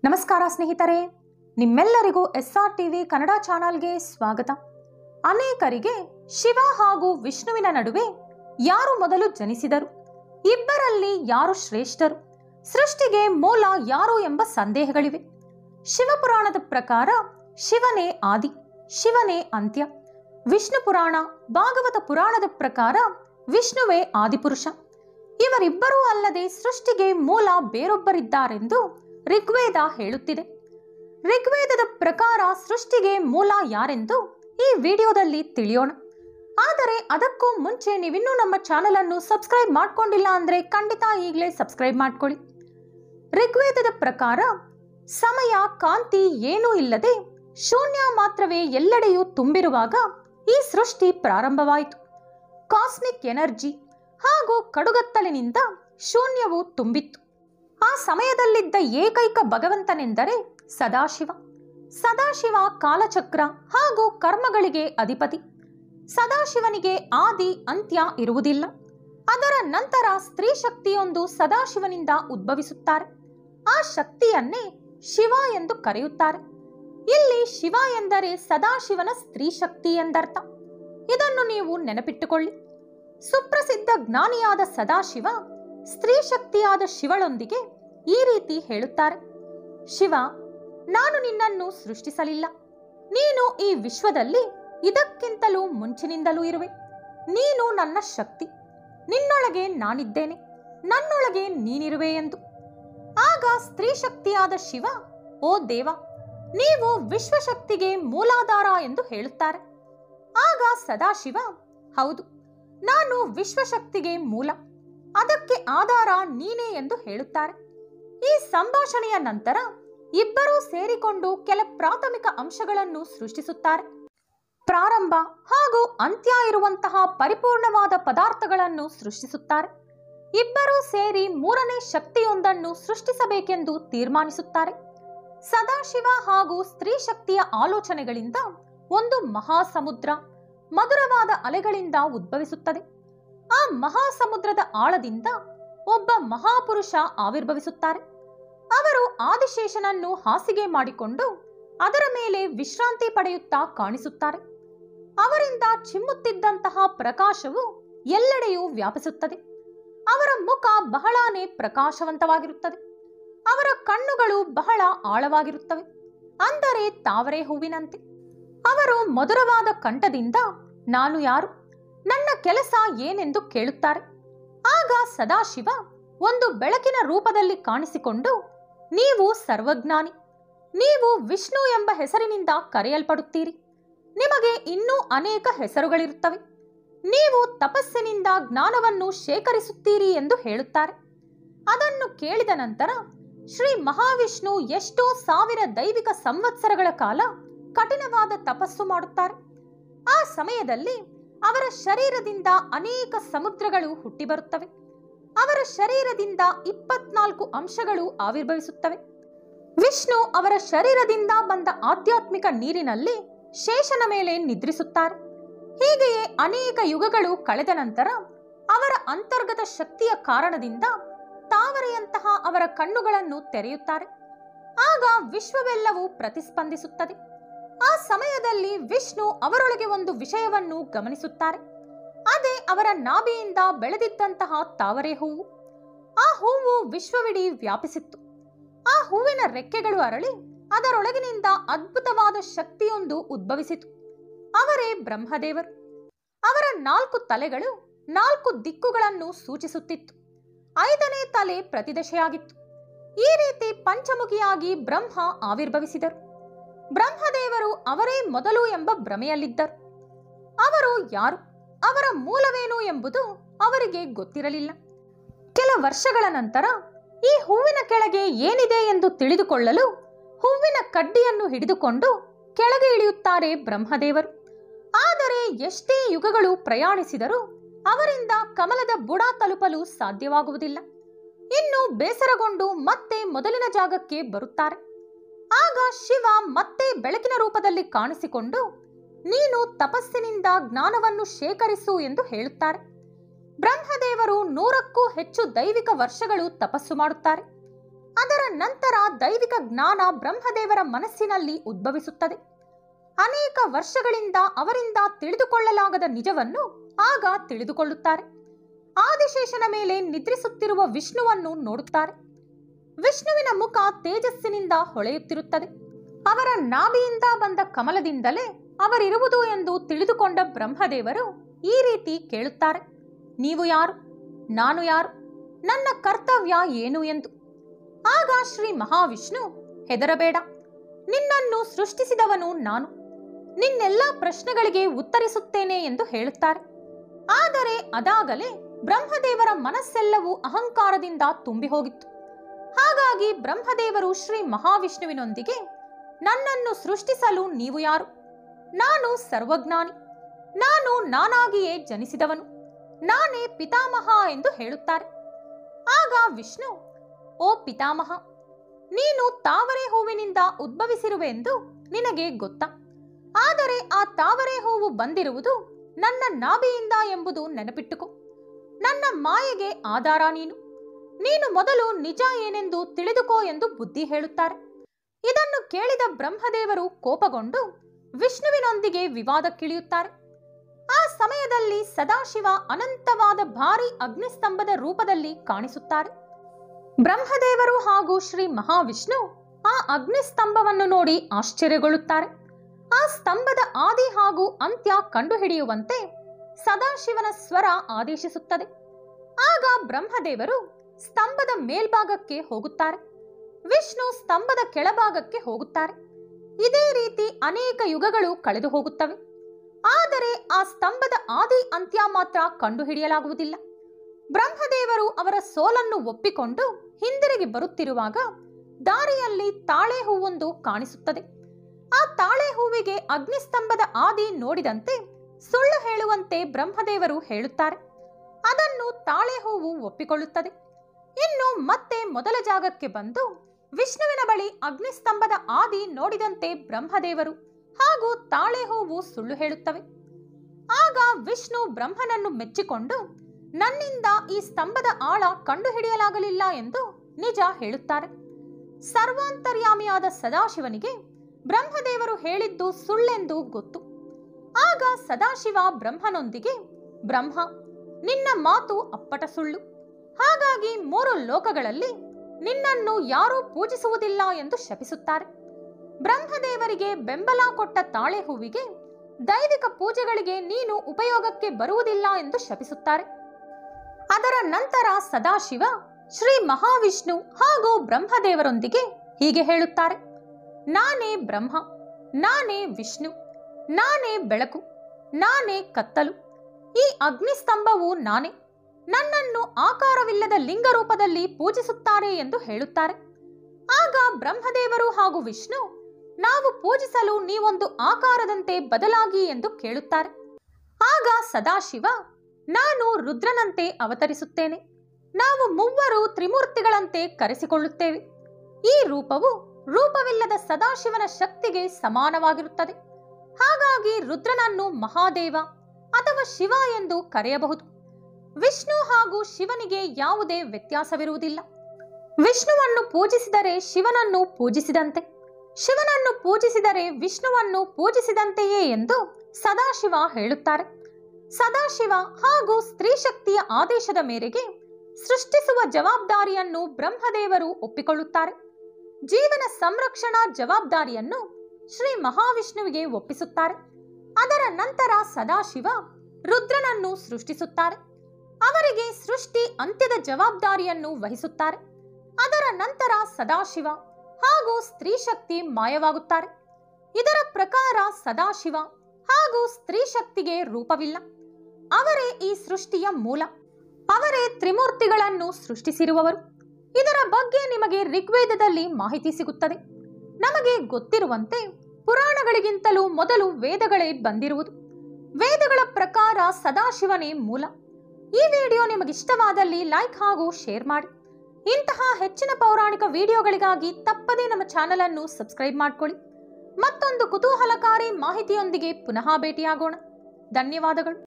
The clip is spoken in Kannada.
ನಮಸ್ಕಾರ ಸ್ನೇಹಿತರೆ ನಿಮ್ಮೆಲ್ಲರಿಗೂ ಎಸ್ ಆರ್ ಟಿವಿ ಕನ್ನಡ ಚಾನಲ್ಗೆ ಸ್ವಾಗತ ಅನೇಕರಿಗೆ ಶಿವ ಹಾಗೂ ವಿಷ್ಣುವಿನ ನಡುವೆ ಯಾರು ಮೊದಲು ಜನಿಸಿದರು ಇಬ್ಬರಲ್ಲಿ ಯಾರು ಶ್ರೇಷ್ಠರು ಸೃಷ್ಟಿಗೆ ಮೂಲ ಯಾರು ಎಂಬ ಸಂದೇಹಗಳಿವೆ ಶಿವಪುರಾಣದ ಪ್ರಕಾರ ಶಿವನೇ ಆದಿ ಶಿವನೇ ಅಂತ್ಯ ವಿಷ್ಣು ಪುರಾಣ ಭಾಗವತ ಪುರಾಣದ ಪ್ರಕಾರ ವಿಷ್ಣುವೇ ಆದಿಪುರುಷ ಇವರಿಬ್ಬರೂ ಅಲ್ಲದೆ ಸೃಷ್ಟಿಗೆ ಮೂಲ ಬೇರೊಬ್ಬರಿದ್ದಾರೆಂದು ಋಗ್ವೇದ ಹೇಳುತ್ತಿದೆ ಋಗ್ವೇದದ ಪ್ರಕಾರ ಸೃಷ್ಟಿಗೆ ಮೂಲ ಯಾರೆಂದು ಈ ವಿಡಿಯೋದಲ್ಲಿ ತಿಳಿಯೋಣ ಆದರೆ ಅದಕ್ಕೂ ಮುಂಚೆ ನೀವಿನ್ನೂ ನಮ್ಮ ಚಾನೆಲ್ ಅನ್ನು ಸಬ್ಸ್ಕ್ರೈಬ್ ಮಾಡ್ಕೊಂಡಿಲ್ಲ ಅಂದ್ರೆ ಖಂಡಿತ ಈಗಲೇ ಸಬ್ಸ್ಕ್ರೈಬ್ ಮಾಡ್ಕೊಳ್ಳಿ ಋಗ್ವೇದದ ಪ್ರಕಾರ ಸಮಯ ಕಾಂತಿ ಏನೂ ಇಲ್ಲದೆ ಶೂನ್ಯ ಮಾತ್ರವೇ ಎಲ್ಲೆಡೆಯೂ ತುಂಬಿರುವಾಗ ಈ ಸೃಷ್ಟಿ ಪ್ರಾರಂಭವಾಯಿತು ಕಾಸ್ಮಿಕ್ ಎನರ್ಜಿ ಹಾಗೂ ಕಡುಗತ್ತಲಿನಿಂದ ಶೂನ್ಯವು ತುಂಬಿತ್ತು ಆ ಸಮಯದಲ್ಲಿದ್ದ ಏಕೈಕ ಭಗವಂತನೆಂದರೆ ಸದಾಶಿವ ಸದಾಶಿವ ಕಾಲಚಕ್ರ ಹಾಗೂ ಕರ್ಮಗಳಿಗೆ ಅಧಿಪತಿ ಸದಾಶಿವನಿಗೆ ಆದಿ ಅಂತ್ಯ ಇರುವುದಿಲ್ಲ ಅದರ ನಂತರ ಸ್ತ್ರೀ ಶಕ್ತಿಯೊಂದು ಸದಾಶಿವನಿಂದ ಉದ್ಭವಿಸುತ್ತಾರೆ ಆ ಶಕ್ತಿಯನ್ನೇ ಶಿವ ಎಂದು ಕರೆಯುತ್ತಾರೆ ಇಲ್ಲಿ ಶಿವ ಎಂದರೆ ಸದಾಶಿವನ ಸ್ತ್ರೀ ಶಕ್ತಿ ಎಂದರ್ಥ ಇದನ್ನು ನೀವು ನೆನಪಿಟ್ಟುಕೊಳ್ಳಿ ಸುಪ್ರಸಿದ್ಧ ಜ್ಞಾನಿಯಾದ ಸದಾಶಿವ ಸ್ತ್ರೀ ಶಕ್ತಿಯಾದ ಶಿವಳೊಂದಿಗೆ ಈ ರೀತಿ ಹೇಳುತ್ತಾರೆ ಶಿವ ನಾನು ನಿನ್ನನ್ನು ಸೃಷ್ಟಿಸಲಿಲ್ಲ ನೀನು ಈ ವಿಶ್ವದಲ್ಲಿ ಇದಕ್ಕಿಂತಲೂ ಮುಂಚಿನಿಂದಲೂ ಇರುವೆ ನೀನು ನನ್ನ ಶಕ್ತಿ ನಿನ್ನೊಳಗೆ ನಾನಿದ್ದೇನೆ ನನ್ನೊಳಗೆ ನೀನಿರುವೆ ಎಂದು ಆಗ ಸ್ತ್ರೀ ಶಕ್ತಿಯಾದ ಶಿವ ಓ ದೇವ ನೀವು ವಿಶ್ವಶಕ್ತಿಗೆ ಮೂಲಾಧಾರ ಎಂದು ಹೇಳುತ್ತಾರೆ ಆಗ ಸದಾಶಿವ ಹೌದು ನಾನು ವಿಶ್ವಶಕ್ತಿಗೆ ಮೂಲ ಅದಕ್ಕೆ ಆಧಾರ ನೀನೇ ಎಂದು ಹೇಳುತ್ತಾರೆ ಈ ಸಂಭಾಷಣೆಯ ನಂತರ ಇಬ್ಬರೂ ಸೇರಿಕೊಂಡು ಕೆಲ ಪ್ರಾಥಮಿಕ ಅಂಶಗಳನ್ನು ಸೃಷ್ಟಿಸುತ್ತಾರೆ ಪ್ರಾರಂಭ ಹಾಗೂ ಅಂತ್ಯ ಇರುವಂತಹ ಪರಿಪೂರ್ಣವಾದ ಪದಾರ್ಥಗಳನ್ನು ಸೃಷ್ಟಿಸುತ್ತಾರೆ ಇಬ್ಬರೂ ಸೇರಿ ಮೂರನೇ ಶಕ್ತಿಯೊಂದನ್ನು ಸೃಷ್ಟಿಸಬೇಕೆಂದು ತೀರ್ಮಾನಿಸುತ್ತಾರೆ ಸದಾಶಿವ ಹಾಗೂ ಸ್ತ್ರೀ ಶಕ್ತಿಯ ಆಲೋಚನೆಗಳಿಂದ ಒಂದು ಮಹಾಸಮುದ್ರ ಮಧುರವಾದ ಅಲೆಗಳಿಂದ ಉದ್ಭವಿಸುತ್ತದೆ ಆ ಮಹಾಸಮುದ್ರದ ಆಳದಿಂದ ಒಬ್ಬ ಮಹಾಪುರುಷ ಆವಿರ್ಭವಿಸುತ್ತಾರೆ ಅವರು ಆದಿಶೇಷನನ್ನು ಹಾಸಿಗೆ ಮಾಡಿಕೊಂಡು ಅದರ ಮೇಲೆ ವಿಶ್ರಾಂತಿ ಪಡೆಯುತ್ತಾ ಕಾಣಿಸುತ್ತಾರೆ ಅವರಿಂದ ಚಿಮ್ಮುತ್ತಿದ್ದಂತಹ ಪ್ರಕಾಶವು ಎಲ್ಲೆಡೆಯೂ ವ್ಯಾಪಿಸುತ್ತದೆ ಅವರ ಮುಖ ಬಹಳಾನೇ ಪ್ರಕಾಶವಂತವಾಗಿರುತ್ತದೆ ಅವರ ಕಣ್ಣುಗಳು ಬಹಳ ಆಳವಾಗಿರುತ್ತವೆ ಅಂದರೆ ತಾವರೆ ಹೂವಿನಂತೆ ಅವರು ಮಧುರವಾದ ಕಂಠದಿಂದ ನಾನು ಯಾರು ನನ್ನ ಕೆಲಸ ಏನೆಂದು ಕೇಳುತ್ತಾರೆ ಆಗ ಸದಾಶಿವ ಒಂದು ಬೆಳಕಿನ ರೂಪದಲ್ಲಿ ಕಾಣಿಸಿಕೊಂಡು ನೀವು ಸರ್ವಜ್ಞಾನಿ ನೀವು ವಿಷ್ಣು ಎಂಬ ಹೆಸರಿನಿಂದ ಕರೆಯಲ್ಪಡುತ್ತೀರಿ ನಿಮಗೆ ಇನ್ನೂ ಅನೇಕ ಹೆಸರುಗಳಿರುತ್ತವೆ ನೀವು ತಪಸ್ಸಿನಿಂದ ಜ್ಞಾನವನ್ನು ಶೇಖರಿಸುತ್ತೀರಿ ಎಂದು ಹೇಳುತ್ತಾರೆ ಅದನ್ನು ಕೇಳಿದ ನಂತರ ಶ್ರೀ ಮಹಾವಿಷ್ಣು ಎಷ್ಟೋ ಸಾವಿರ ದೈವಿಕ ಸಂವತ್ಸರಗಳ ಕಾಲ ಕಠಿಣವಾದ ತಪಸ್ಸು ಮಾಡುತ್ತಾರೆ ಆ ಸಮಯದಲ್ಲಿ ಅವರ ಶರೀರದಿಂದ ಅನೇಕ ಸಮುದ್ರಗಳು ಹುಟ್ಟಿಬರುತ್ತವೆ ಅವರ ಶರೀರದಿಂದ ಇಪ್ಪತ್ನಾಲ್ಕು ಅಂಶಗಳು ಆವಿರ್ಭವಿಸುತ್ತವೆ ವಿಷ್ಣು ಅವರ ಶರೀರದಿಂದ ಬಂದ ಆಧ್ಯಾತ್ಮಿಕ ನೀರಿನಲ್ಲಿ ಶೇಷನ ಮೇಲೆ ನಿದ್ರಿಸುತ್ತಾರೆ ಹೀಗೆಯೇ ಅನೇಕ ಯುಗಗಳು ಕಳೆದ ನಂತರ ಅವರ ಅಂತರ್ಗತ ಶಕ್ತಿಯ ಕಾರಣದಿಂದ ತಾವರೆಯಂತಹ ಅವರ ಕಣ್ಣುಗಳನ್ನು ತೆರೆಯುತ್ತಾರೆ ಆಗ ವಿಶ್ವವೆಲ್ಲವೂ ಪ್ರತಿಸ್ಪಂದಿಸುತ್ತದೆ ಆ ಸಮಯದಲ್ಲಿ ವಿಷ್ಣು ಅವರೊಳಗೆ ಒಂದು ವಿಷಯವನ್ನು ಗಮನಿಸುತ್ತಾರೆ ಅದೇ ಅವರ ನಾಭಿಯಿಂದ ಬೆಳೆದಿದ್ದಂತಹ ತಾವರೆ ಹೂವು ಆ ಹೂವು ವಿಶ್ವವಿಡೀ ವ್ಯಾಪಿಸಿತ್ತು ಆ ಹೂವಿನ ರೆಕ್ಕೆಗಳು ಅರಳಿ ಅದರೊಳಗಿನಿಂದ ಅದ್ಭುತವಾದ ಶಕ್ತಿಯೊಂದು ಉದ್ಭವಿಸಿತು ಅವರೇ ಬ್ರಹ್ಮದೇವರು ಅವರ ನಾಲ್ಕು ತಲೆಗಳು ನಾಲ್ಕು ದಿಕ್ಕುಗಳನ್ನು ಸೂಚಿಸುತ್ತಿತ್ತು ಐದನೇ ತಲೆ ಪ್ರತಿದಶೆಯಾಗಿತ್ತು ಈ ರೀತಿ ಪಂಚಮುಖಿಯಾಗಿ ಬ್ರಹ್ಮ ಆವಿರ್ಭವಿಸಿದರು ಬ್ರಹ್ಮದೇವರು ಅವರೇ ಮೊದಲು ಎಂಬ ಭ್ರಮೆಯಲ್ಲಿದ್ದರು ಅವರು ಯಾರು ಅವರ ಮೂಲವೇನು ಎಂಬುದು ಅವರಿಗೆ ಗೊತ್ತಿರಲಿಲ್ಲ ಕೆಲ ವರ್ಷಗಳ ನಂತರ ಈ ಹೂವಿನ ಕೆಳಗೆ ಏನಿದೆ ಎಂದು ತಿಳಿದುಕೊಳ್ಳಲು ಹೂವಿನ ಕಡ್ಡಿಯನ್ನು ಹಿಡಿದುಕೊಂಡು ಕೆಳಗೆ ಇಳಿಯುತ್ತಾರೆ ಬ್ರಹ್ಮದೇವರು ಆದರೆ ಎಷ್ಟೇ ಯುಗಗಳು ಪ್ರಯಾಣಿಸಿದರೂ ಅವರಿಂದ ಕಮಲದ ಬುಡ ತಲುಪಲು ಸಾಧ್ಯವಾಗುವುದಿಲ್ಲ ಇನ್ನು ಬೇಸರಗೊಂಡು ಮತ್ತೆ ಮೊದಲಿನ ಜಾಗಕ್ಕೆ ಬರುತ್ತಾರೆ ಆಗ ಶಿವ ಮತ್ತೆ ಬೆಳಕಿನ ರೂಪದಲ್ಲಿ ಕಾಣಿಸಿಕೊಂಡು ನೀನು ತಪಸ್ಸಿನಿಂದ ಜ್ಞಾನವನ್ನು ಶೇಖರಿಸು ಎಂದು ಹೇಳುತ್ತಾರೆ ಬ್ರಹ್ಮದೇವರು ನೂರಕ್ಕೂ ಹೆಚ್ಚು ದೈವಿಕ ವರ್ಷಗಳು ತಪಸ್ಸು ಮಾಡುತ್ತಾರೆ ಅದರ ನಂತರ ದೈವಿಕ ಜ್ಞಾನ ಬ್ರಹ್ಮದೇವರ ಮನಸ್ಸಿನಲ್ಲಿ ಉದ್ಭವಿಸುತ್ತದೆ ಅನೇಕ ವರ್ಷಗಳಿಂದ ಅವರಿಂದ ತಿಳಿದುಕೊಳ್ಳಲಾಗದ ನಿಜವನ್ನು ಆಗ ತಿಳಿದುಕೊಳ್ಳುತ್ತಾರೆ ಆದಿಶೇಷನ ಮೇಲೆ ನಿದ್ರಿಸುತ್ತಿರುವ ವಿಷ್ಣುವನ್ನು ನೋಡುತ್ತಾರೆ ವಿಷ್ಣುವಿನ ಮುಖ ತೇಜಸ್ಸಿನಿಂದ ಹೊಳೆಯುತ್ತಿರುತ್ತದೆ ಅವರ ನಾಭಿಯಿಂದ ಬಂದ ಕಮಲದಿಂದಲೇ ಅವರಿರುವುದು ಎಂದು ತಿಳಿದುಕೊಂಡ ಬ್ರಹ್ಮದೇವರು ಈ ರೀತಿ ಕೇಳುತ್ತಾರೆ ನೀವು ಯಾರು ನಾನು ಯಾರು ನನ್ನ ಕರ್ತವ್ಯ ಏನು ಎಂದು ಆಗ ಶ್ರೀ ಮಹಾವಿಷ್ಣು ಹೆದರಬೇಡ ನಿನ್ನನ್ನು ಸೃಷ್ಟಿಸಿದವನು ನಾನು ನಿನ್ನೆಲ್ಲ ಪ್ರಶ್ನೆಗಳಿಗೆ ಉತ್ತರಿಸುತ್ತೇನೆ ಎಂದು ಹೇಳುತ್ತಾರೆ ಆದರೆ ಅದಾಗಲೇ ಬ್ರಹ್ಮದೇವರ ಮನಸ್ಸೆಲ್ಲವೂ ಅಹಂಕಾರದಿಂದ ತುಂಬಿ ಹೋಗಿತ್ತು ಹಾಗಾಗಿ ಬ್ರಹ್ಮದೇವರು ಶ್ರೀ ಮಹಾವಿಷ್ಣುವಿನೊಂದಿಗೆ ನನ್ನನ್ನು ಸೃಷ್ಟಿಸಲು ನೀವು ಯಾರು ನಾನು ಸರ್ವಜ್ಞಾನಿ ನಾನು ನಾನಾಗಿಯೇ ಜನಿಸಿದವನು ನಾನೇ ಪಿತಾಮಹ ಎಂದು ಹೇಳುತ್ತಾರೆ ಆಗ ವಿಷ್ಣು ಓ ಪಿತಾಮಹ ನೀನು ತಾವರೆ ಹೂವಿನಿಂದ ಉದ್ಭವಿಸಿರುವೆ ಎಂದು ನಿನಗೆ ಗೊತ್ತಾ ಆದರೆ ಆ ತಾವರೆ ಹೂವು ಬಂದಿರುವುದು ನನ್ನ ನಾಭಿಯಿಂದ ಎಂಬುದು ನೆನಪಿಟ್ಟುಕೋ ನನ್ನ ಮಾಯೆಗೆ ಆಧಾರ ನೀನು ನೀನು ಮೊದಲು ನಿಜ ಏನೆಂದು ತಿಳಿದುಕೋ ಎಂದು ಬುದ್ಧಿ ಹೇಳುತ್ತಾರೆ ಇದನ್ನು ಕೇಳಿದ ಬ್ರಹ್ಮದೇವರು ಕೋಪಗೊಂಡು ವಿಷ್ಣುವಿನೊಂದಿಗೆ ವಿವಾದಕ್ಕಿಳಿಯುತ್ತಾರೆ ಆ ಸಮಯದಲ್ಲಿ ಸದಾಶಿವ ಅನಂತವಾದ ಭಾರಿ ಅಗ್ನಿಸ್ತಂಭದ ರೂಪದಲ್ಲಿ ಕಾಣಿಸುತ್ತಾರೆ ಬ್ರಹ್ಮದೇವರು ಹಾಗೂ ಶ್ರೀ ಮಹಾವಿಷ್ಣು ಆ ಅಗ್ನಿಸ್ತಂಭವನ್ನು ನೋಡಿ ಆಶ್ಚರ್ಯಗೊಳ್ಳುತ್ತಾರೆ ಆ ಸ್ತಂಭದ ಆದಿ ಹಾಗೂ ಅಂತ್ಯ ಕಂಡುಹಿಡಿಯುವಂತೆ ಸದಾಶಿವನ ಸ್ವರ ಆದೇಶಿಸುತ್ತದೆ ಆಗ ಬ್ರಹ್ಮದೇವರು ಸ್ತಂಭದ ಮೇಲ್ಭಾಗಕ್ಕೆ ಹೋಗುತ್ತಾರೆ ವಿಷ್ಣು ಸ್ತಂಭದ ಕೆಳಭಾಗಕ್ಕೆ ಹೋಗುತ್ತಾರೆ ಇದೇ ರೀತಿ ಅನೇಕ ಯುಗಗಳು ಕಳೆದು ಹೋಗುತ್ತವೆ ಆದರೆ ಆ ಸ್ತಂಭದ ಆದಿ ಅಂತ್ಯ ಮಾತ್ರ ಕಂಡುಹಿಡಿಯಲಾಗುವುದಿಲ್ಲ ಬ್ರಹ್ಮದೇವರು ಅವರ ಸೋಲನ್ನು ಒಪ್ಪಿಕೊಂಡು ಹಿಂದಿರುಗಿ ಬರುತ್ತಿರುವಾಗ ದಾರಿಯಲ್ಲಿ ತಾಳೆ ಹೂವೊಂದು ಕಾಣಿಸುತ್ತದೆ ಆ ತಾಳೆ ಹೂವಿಗೆ ಅಗ್ನಿಸ್ತಂಭದ ಆದಿ ನೋಡಿದಂತೆ ಸುಳ್ಳು ಹೇಳುವಂತೆ ಬ್ರಹ್ಮದೇವರು ಹೇಳುತ್ತಾರೆ ಅದನ್ನು ತಾಳೆ ಹೂವು ಒಪ್ಪಿಕೊಳ್ಳುತ್ತದೆ ಇನ್ನು ಮತ್ತೆ ಮೊದಲ ಜಾಗಕ್ಕೆ ಬಂದು ವಿಷ್ಣುವಿನ ಬಳಿ ಅಗ್ನಿಸ್ತಂಭದ ಆದಿ ನೋಡಿದಂತೆ ಬ್ರಹ್ಮದೇವರು ಹಾಗೂ ತಾಳೆ ಹೂವು ಸುಳ್ಳು ಹೇಳುತ್ತವೆ ಆಗ ವಿಷ್ಣು ಬ್ರಹ್ಮನನ್ನು ಮೆಚ್ಚಿಕೊಂಡು ನನ್ನಿಂದ ಈ ಸ್ತಂಭದ ಆಳ ಕಂಡುಹಿಡಿಯಲಾಗಲಿಲ್ಲ ಎಂದು ನಿಜ ಹೇಳುತ್ತಾರೆ ಸರ್ವಾಂತರ್ಯಾಮಿಯಾದ ಸದಾಶಿವನಿಗೆ ಬ್ರಹ್ಮದೇವರು ಹೇಳಿದ್ದು ಸುಳ್ಳೆಂದು ಗೊತ್ತು ಆಗ ಸದಾಶಿವ ಬ್ರಹ್ಮನೊಂದಿಗೆ ಬ್ರಹ್ಮ ನಿನ್ನ ಮಾತು ಅಪ್ಪಟ ಸುಳ್ಳು ಹಾಗಾಗಿ ಮೂರು ಲೋಕಗಳಲ್ಲಿ ನಿನ್ನನ್ನು ಯಾರೂ ಪೂಜಿಸುವುದಿಲ್ಲ ಎಂದು ಶಪಿಸುತ್ತಾರೆ ಬ್ರಹ್ಮದೇವರಿಗೆ ಬೆಂಬಲ ಕೊಟ್ಟ ತಾಳೆ ಹೂವಿಗೆ ದೈವಿಕ ಪೂಜೆಗಳಿಗೆ ನೀನು ಉಪಯೋಗಕ್ಕೆ ಬರುವುದಿಲ್ಲ ಎಂದು ಶಪಿಸುತ್ತಾರೆ ಅದರ ನಂತರ ಸದಾಶಿವ ಶ್ರೀ ಮಹಾವಿಷ್ಣು ಹಾಗೂ ಬ್ರಹ್ಮದೇವರೊಂದಿಗೆ ಹೀಗೆ ಹೇಳುತ್ತಾರೆ ನಾನೇ ಬ್ರಹ್ಮ ನಾನೇ ವಿಷ್ಣು ನಾನೇ ಬೆಳಕು ನಾನೇ ಕತ್ತಲು ಈ ಅಗ್ನಿಸ್ತಂಭವು ನಾನೇ ನನ್ನನ್ನು ಆಕಾರವಿಲ್ಲದ ಲಿಂಗ ರೂಪದಲ್ಲಿ ಪೂಜಿಸುತ್ತಾರೆ ಎಂದು ಹೇಳುತ್ತಾರೆ ಆಗ ಬ್ರಹ್ಮದೇವರು ಹಾಗೂ ವಿಷ್ಣು ನಾವು ಪೂಜಿಸಲು ನೀವೊಂದು ಆಕಾರದಂತೆ ಬದಲಾಗಿ ಎಂದು ಕೇಳುತ್ತಾರೆ ಆಗ ಸದಾಶಿವ ನಾನು ರುದ್ರನಂತೆ ಅವತರಿಸುತ್ತೇನೆ ನಾವು ಮೂವರು ತ್ರಿಮೂರ್ತಿಗಳಂತೆ ಕರೆಸಿಕೊಳ್ಳುತ್ತೇವೆ ಈ ರೂಪವು ರೂಪವಿಲ್ಲದ ಸದಾಶಿವನ ಶಕ್ತಿಗೆ ಸಮಾನವಾಗಿರುತ್ತದೆ ಹಾಗಾಗಿ ರುದ್ರನನ್ನು ಮಹಾದೇವ ಅಥವಾ ಶಿವ ಎಂದು ಕರೆಯಬಹುದು ವಿಷ್ಣು ಹಾಗೂ ಶಿವನಿಗೆ ಯಾವುದೇ ವ್ಯತ್ಯಾಸವಿರುವುದಿಲ್ಲ ವಿಷ್ಣುವನ್ನು ಪೂಜಿಸಿದರೆ ಶಿವನನ್ನು ಪೂಜಿಸಿದಂತೆ ಶಿವನನ್ನು ಪೂಜಿಸಿದರೆ ವಿಷ್ಣುವನ್ನು ಪೂಜಿಸಿದಂತೆಯೇ ಎಂದು ಸದಾಶಿವ ಹೇಳುತ್ತಾರೆ ಸದಾಶಿವ ಹಾಗೂ ಸ್ತ್ರೀ ಶಕ್ತಿಯ ಆದೇಶದ ಮೇರೆಗೆ ಸೃಷ್ಟಿಸುವ ಜವಾಬ್ದಾರಿಯನ್ನು ಬ್ರಹ್ಮದೇವರು ಒಪ್ಪಿಕೊಳ್ಳುತ್ತಾರೆ ಜೀವನ ಸಂರಕ್ಷಣಾ ಜವಾಬ್ದಾರಿಯನ್ನು ಶ್ರೀ ಮಹಾವಿಷ್ಣುವಿಗೆ ಒಪ್ಪಿಸುತ್ತಾರೆ ಅದರ ನಂತರ ಸದಾಶಿವ ರುದ್ರನನ್ನು ಸೃಷ್ಟಿಸುತ್ತಾರೆ ಅವರಿಗೆ ಸೃಷ್ಟಿ ಅಂತ್ಯದ ಜವಾಬ್ದಾರಿಯನ್ನು ವಹಿಸುತ್ತಾರೆ ಅದರ ನಂತರ ಸದಾಶಿವ ಹಾಗೂ ಸ್ತ್ರೀ ಶಕ್ತಿ ಮಾಯವಾಗುತ್ತಾರೆ ಇದರ ಪ್ರಕಾರ ಸದಾಶಿವ ಹಾಗೂ ಸ್ತ್ರೀ ಶಕ್ತಿಗೆ ರೂಪವಿಲ್ಲ ಅವರೇ ಈ ಸೃಷ್ಟಿಯ ಮೂಲ ಅವರೇ ತ್ರಿಮೂರ್ತಿಗಳನ್ನು ಸೃಷ್ಟಿಸಿರುವವರು ಇದರ ಬಗ್ಗೆ ನಿಮಗೆ ಋಗ್ವೇದದಲ್ಲಿ ಮಾಹಿತಿ ಸಿಗುತ್ತದೆ ನಮಗೆ ಗೊತ್ತಿರುವಂತೆ ಪುರಾಣಗಳಿಗಿಂತಲೂ ಮೊದಲು ವೇದಗಳೇ ಬಂದಿರುವುದು ವೇದಗಳ ಪ್ರಕಾರ ಸದಾಶಿವನೇ ಮೂಲ ಈ ವಿಡಿಯೋ ನಿಮಗಿಷ್ಟವಾದಲ್ಲಿ ಲೈಕ್ ಹಾಗೂ ಶೇರ್ ಮಾಡಿ ಇಂತಹ ಹೆಚ್ಚಿನ ಪೌರಾಣಿಕ ವಿಡಿಯೋಗಳಿಗಾಗಿ ತಪ್ಪದೇ ನಮ್ಮ ಚಾನೆಲ್ ಅನ್ನು ಸಬ್ಸ್ಕ್ರೈಬ್ ಮಾಡ್ಕೊಳ್ಳಿ ಮತ್ತೊಂದು ಕುತೂಹಲಕಾರಿ ಮಾಹಿತಿಯೊಂದಿಗೆ ಪುನಃ ಭೇಟಿಯಾಗೋಣ ಧನ್ಯವಾದಗಳು